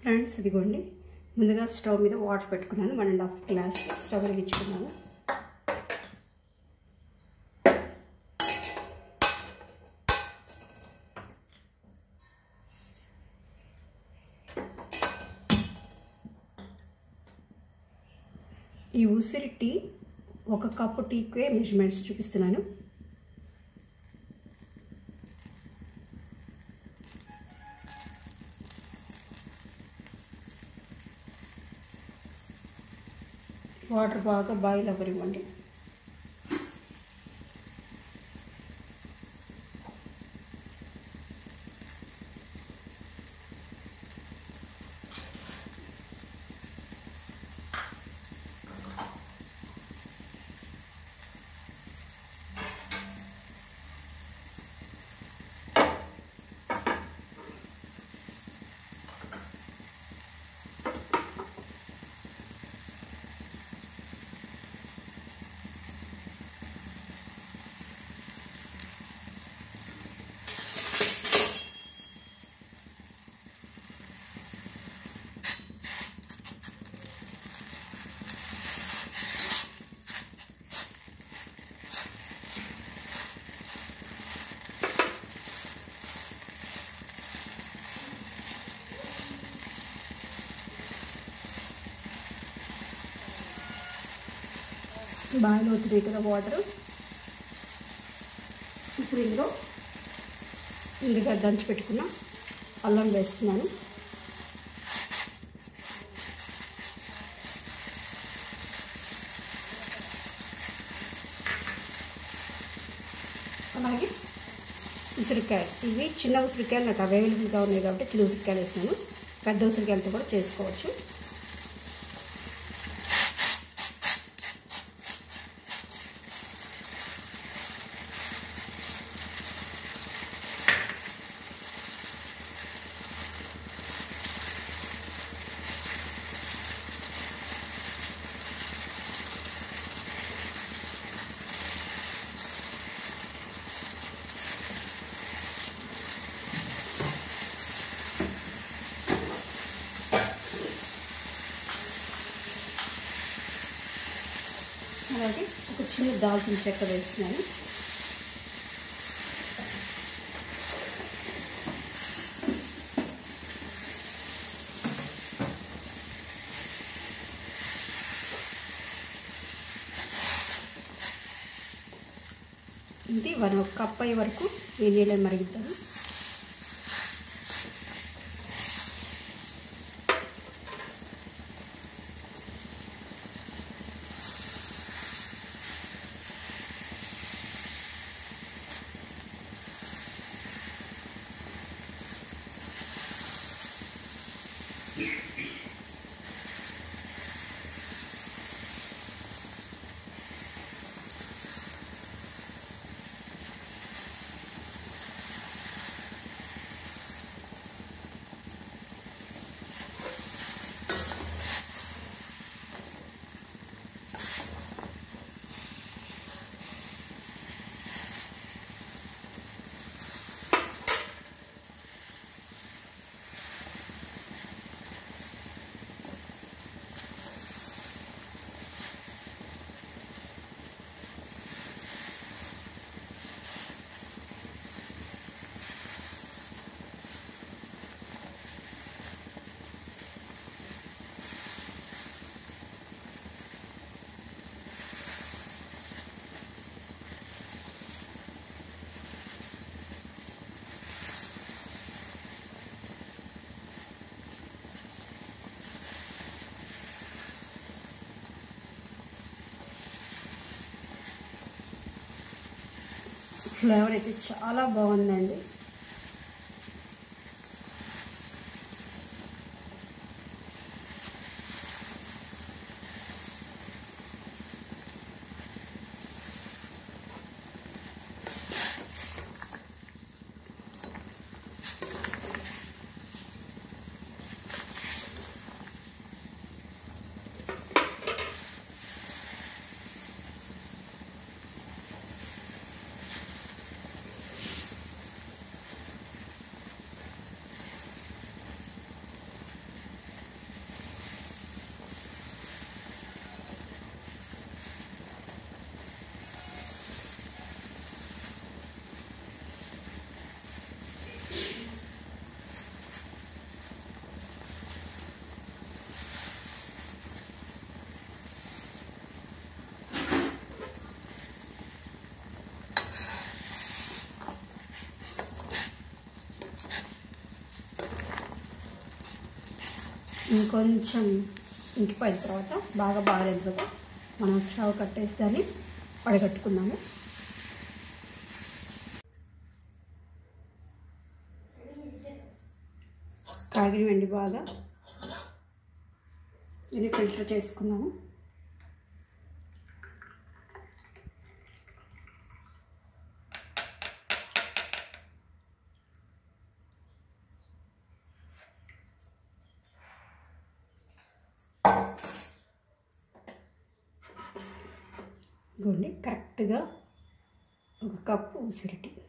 friends ఇదిగోండి ముందుగా stove మీద వాటర్ పెట్టుకున్నాను one and half glass stove వెలిగించుకున్నాను ఈ ఉసిరి టీ ఒక కప్పు టీకే మెజర్మెంట్స్ చూపిస్తున్నాను వాటర్ బాగా బాయిల్ అవ్వనివ్వండి బాయిల్ అవుతున్నాయి కదా వాటర్ ఇప్పుడు ఇందులో ఇందుగా దంచి పెట్టుకున్న అల్లం వేస్తున్నాను అలాగే ఉసిరికాయ ఇవి చిన్న ఉసిరికాయలు నాకు అవైలబుల్గా ఉన్నాయి కాబట్టి చిన్న ఉసిరికాయలు వేసినాను పెద్ద ఉసిరికాయలతో కూడా చేసుకోవచ్చు అలాగే ఒక చిన్న దాల్చిన చెక్క వేస్తున్నాను ఇది వన్ ఒక కప్ అయ్యే వరకు ఈ నీళ్ళని మరిగిద్దాము ఫ్లేవర్ అయితే చాలా బాగుందండి ఇంకొంచెం ఇంకిపోయిన తర్వాత బాగా బాగాలిన తర్వాత మనం స్టవ్ కట్టేసి దాన్ని పడగట్టుకుందాము కాగినవండి బాగా దీన్ని ఫిల్టర్ చేసుకుందాము ఇదిగోండి కరెక్ట్గా ఒక కప్పు ఉసిరిటి